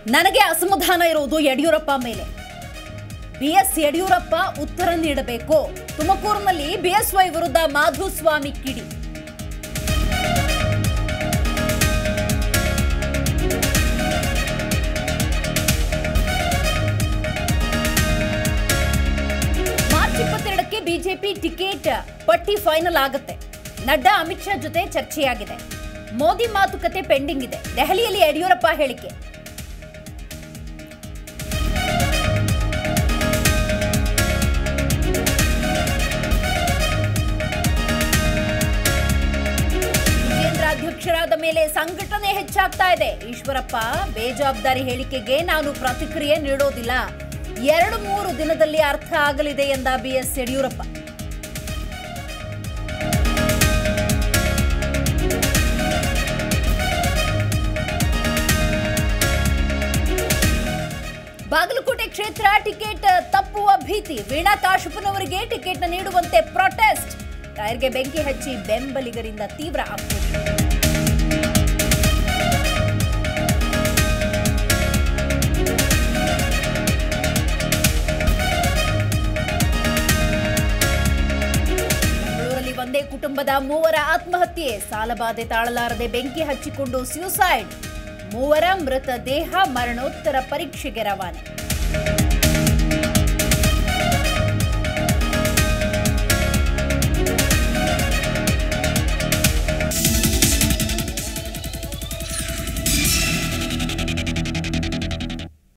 ನನಗೆ ಅಸಮಾಧಾನ ಇರುವುದು ಯಡಿಯೂರಪ್ಪ ಮೇಲೆ ಬಿಎಸ್ ಯಡಿಯೂರಪ್ಪ ಉತ್ತರ ನೀಡಬೇಕು ತುಮಕೂರಿನಲ್ಲಿ ಬಿಎಸ್ವೈ ವಿರುದ್ಧ ಮಾಧುಸ್ವಾಮಿ ಕಿಡಿ ಮಾರ್ಚ್ ಇಪ್ಪತ್ತೆರಡಕ್ಕೆ ಬಿಜೆಪಿ ಟಿಕೆಟ್ ಪಟ್ಟಿ ಫೈನಲ್ ಆಗುತ್ತೆ ನಡ್ಡಾ ಅಮಿತ್ ಶಾ ಜೊತೆ ಚರ್ಚೆಯಾಗಿದೆ ಮೋದಿ ಮಾತುಕತೆ ಪೆಂಡಿಂಗ್ ಇದೆ ದೆಹಲಿಯಲ್ಲಿ ಯಡಿಯೂರಪ್ಪ ಹೇಳಿಕೆ ವಿಜೇಂದ್ರ ಅಧ್ಯಕ್ಷರಾದ ಮೇಲೆ ಸಂಘಟನೆ ಹೆಚ್ಚಾಗ್ತಾ ಇದೆ ಈಶ್ವರಪ್ಪ ಬೇಜವಾಬ್ದಾರಿ ಹೇಳಿಕೆಗೆ ನಾನು ಪ್ರತಿಕ್ರಿಯೆ ನೀಡೋದಿಲ್ಲ ಎರಡು ಮೂರು ದಿನದಲ್ಲಿ ಅರ್ಥ ಆಗಲಿದೆ ಎಂದ ಬಿಎಸ್ ಯಡಿಯೂರಪ್ಪ ಬಾಗಲಕೋಟೆ ಕ್ಷೇತ್ರ ಟಿಕೆಟ್ ತಪ್ಪುವ ಭೀತಿ ವೀಣಾ ಕಾಶಪ್ಪನವರಿಗೆ ಟಿಕೆಟ್ ನೀಡುವಂತೆ ಪ್ರೊಟೆಸ್ಟ್ ಟೈರ್ಗೆ ಬೆಂಕಿ ಹಚ್ಚಿ ಬೆಂಬಲಿಗರಿಂದ ತೀವ್ರ ಆಕ್ರೋಶ ಬೆಂಗಳೂರಲ್ಲಿ ಒಂದೇ ಕುಟುಂಬದ ಮೂವರ ಆತ್ಮಹತ್ಯೆ ಸಾಲಬಾಧೆ ತಾಳಲಾರದೆ ಬೆಂಕಿ ಹಚ್ಚಿಕೊಂಡು ಸ್ಯೂಸೈಡ್ ಮೂವರ ಮೃತದೇಹ ಮರಣೋತ್ತರ ಪರೀಕ್ಷೆಗೆ ರವಾನೆ